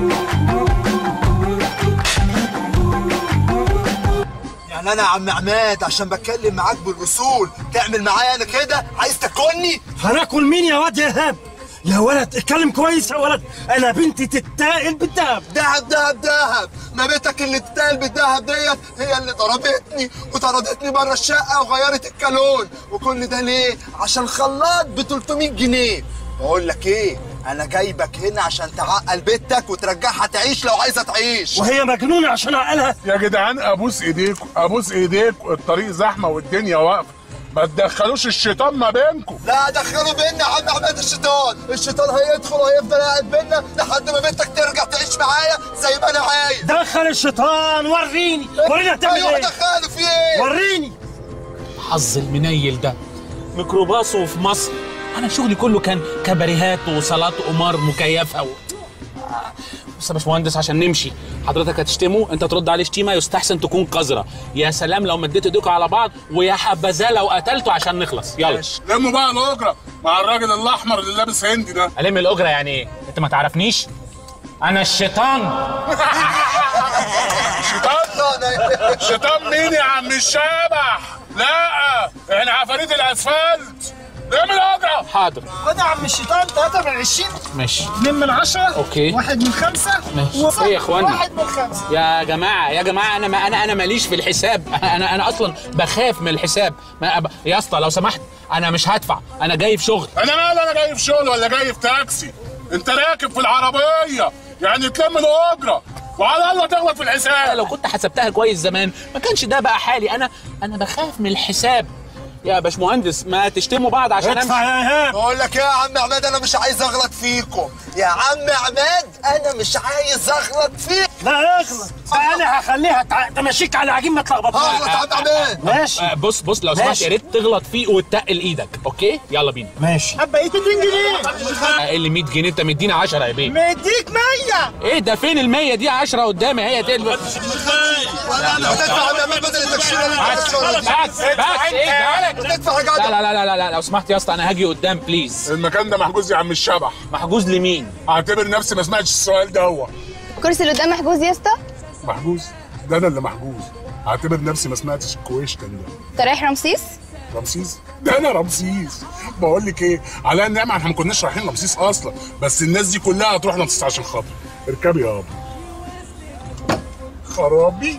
يعني انا يا عم عماد عشان بتكلم معاك بالاصول تعمل معايا انا كده عايز تاكلني هناكل مين يا واد يا ايهاب يا ولد اتكلم كويس يا ولد انا بنتي تتاقل بالدهب دهب دهب دهب ما بيتك اللي تتقال بالدهب ديت هي اللي ضربتني وطردتني بره الشقه وغيرت الكالون وكل ده ليه عشان خلاط ب 300 جنيه بقول لك ايه انا جايبك هنا عشان تعقل بنتك وترجعها تعيش لو عايزه تعيش وهي مجنونه عشان اعقلها يا جدعان ابوس ايديكم ابوس ايديكم الطريق زحمه والدنيا واقفه ما تدخلوش الشيطان ما بينكم لا دخلوا بينا يا عم عماد الشيطان الشيطان هيدخل وهيفضل قاعد بينا لحد ما بنتك ترجع تعيش معايا زي ما انا عايز دخل الشيطان وريني وريني هتعمل ايوه ايه دخله في ايه وريني حظ المنيل ده ميكروباصه في مصر انا شغلي كله كان كباريهات وصالات قمار مكيفه و... آه، بس يا باشمهندس عشان نمشي حضرتك هتشتمه انت ترد عليه شتيمه يستحسن تكون قذره يا سلام لو مديت ايديكوا على بعض ويا حبذا لو قتلته عشان نخلص يلا لموا بقى الاجره مع الراجل الاحمر اللي لابس هندي ده الم الاجره يعني ايه انت ما تعرفنيش انا الشيطان شيطان شيطان مين يا عم الشبح لا احنا عفاريت الاسفلت لم الاجره حاضر خد يا عم الشيطان 3 من 20 ماشي 2 من 10 اوكي واحد من خمسة ماشي. وصفر. ايه يا اخوانا؟ واحد من خمسة يا جماعه يا جماعه انا ما انا انا ماليش في الحساب انا انا اصلا بخاف من الحساب ما أب... يا اسطى لو سمحت انا مش هدفع انا جاي في شغل انا مال انا جاي في شغل ولا جاي في تاكسي انت راكب في العربيه يعني تلم الاجره وعلى الله تغلط في الحساب لو كنت حسبتها كويس زمان ما كانش ده بقى حالي انا انا بخاف من الحساب يا باشمهندس ما تشتموا بعض عشان ادفع امشي يا ايهاب بقول لك ايه يا عم عماد انا مش عايز اغلط فيكم يا عم عماد انا مش عايز اغلط فيك لا اغلط انا هخليها تع- تمشيك على عجين ما تلخبطناش اغلط يا عم عماد ماشي آه، بص بص لو سمحت ماشي. يا ريت تغلط فيه وتتقل ايدك اوكي يلا بينا ماشي بقيت 2 جنيه اقل 100 جنيه انت مدينا 10 يا بيه مديك 100 ايه ده فين ال 100 دي 10 قدامي هي تقلب هتدفع يا عم عماد بدل التكشيره اللي انت بس بتكشرها دي. بس بس ايه مالك هتدفع يا لا جدع لا لا لا لا لا لو سمحت يا اسطى انا هاجي قدام بليز المكان ده محجوز يا عم الشبح محجوز لمين اعتبر نفسي ما سمعتش السؤال ده هو الكرسي اللي قدام محجوز يا اسطى محجوز ده انا اللي محجوز اعتبر نفسي ما سمعتش الكويشتن ده انت رايح رمسيس رمسيس ده انا رمسيس بقول لك ايه على النعمه احنا ما كناش رايحين رمسيس اصلا بس الناس دي كلها هتروح رمسيس عشان خاطر اركبي يا ابو خرابي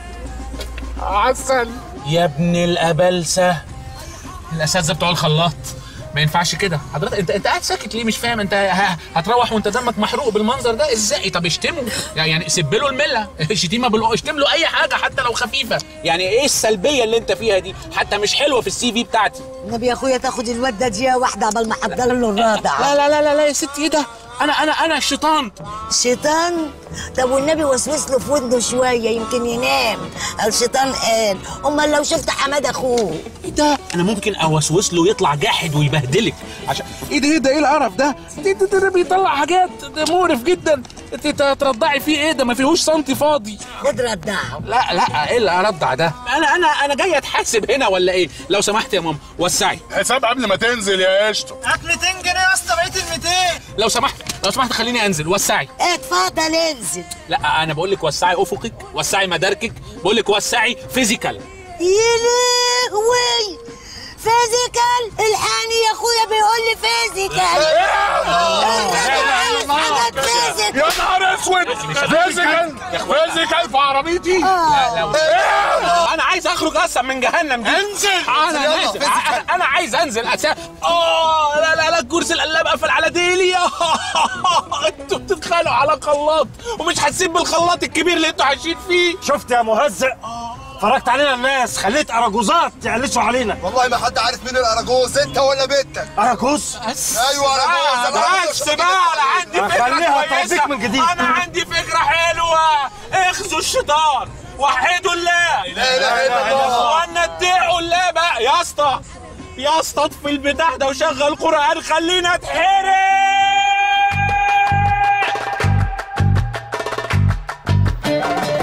عسل يا ابن الابلسه الاساتذه بتوع الخلاط ما ينفعش كده حضرتك انت انت قاعد ساكت ليه مش فاهم انت ه- هتروح وانت دمك محروق بالمنظر ده ازاي طب اشتمه يعني سب له المله شتيمه بالو... اشتم له اي حاجه حتى لو خفيفه يعني ايه السلبيه اللي انت فيها دي حتى مش حلوه في السي في بتاعتي النبي يا اخويا تاخد الواد ده دقيقه واحده قبل ما احضر له الرادع لا لا لا لا, لا يا ستي ايه ده انا انا انا الشيطان الشيطان طب والنبي وسوس له في ودنه شويه يمكن ينام الشيطان قال امال لو شفت حماد اخوه ايه ده انا ممكن اوسوس له يطلع جاحد ويبهدلك عشان ايه ده ايه ده ايه القرف ده ده, ده, ده, ده بيطلع حاجات ده مقرف جدا انت ترضعي فيه ايه ده ما فيهوش سنتي فاضي خد ردعه لا لا ايه اللي ارضع ده انا انا انا جاي اتحاسب هنا ولا ايه لو سمحت يا ماما وسعي حساب قبل ما تنزل يا قشطه هات 200 جنيه يا اسطى بقيت ال 200 لو سمحت لو سمحت خليني انزل وسعي اتفضل انزل لا انا بقول لك وسعي افقك وسعي مداركك بقول لك وسعي فيزيكال يا لهوي فيزيكال الحقني يا اخويا بيقول لي فيزيكال عايز حاجات فيزيكال يا نهار اسود فيزيكال فيزيكال في عربيتي انا عايز اخرج اصلا من جهنم دي انزل انا يلا، نازل فيزيكال. انا أنا عايز انزل أسا... اه لا لا لا الكرسي القلاب قفل على ديلي انتوا بتتخانقوا على خلاط ومش حاسين بالخلاط الكبير اللي انتوا عايشين فيه شفت يا مهزأ فرجت علينا الناس خليت اراجوزات يعلسوا علينا والله ما حد عارف مين الاراجوز انت ولا بنتك اراجوز بس أيوة، أنا آه، بقول- بس بقى انا عندي فكره هخليها كويسه توظيف من جديد. انا عندي فكره حلوه اخذوا الشيطان وحدوا الله لا اله الا الله وانا اتقوا الله بقى يا اسطى يا اسطى اطفي البتاع ده وشغل قران خلينا اتحرق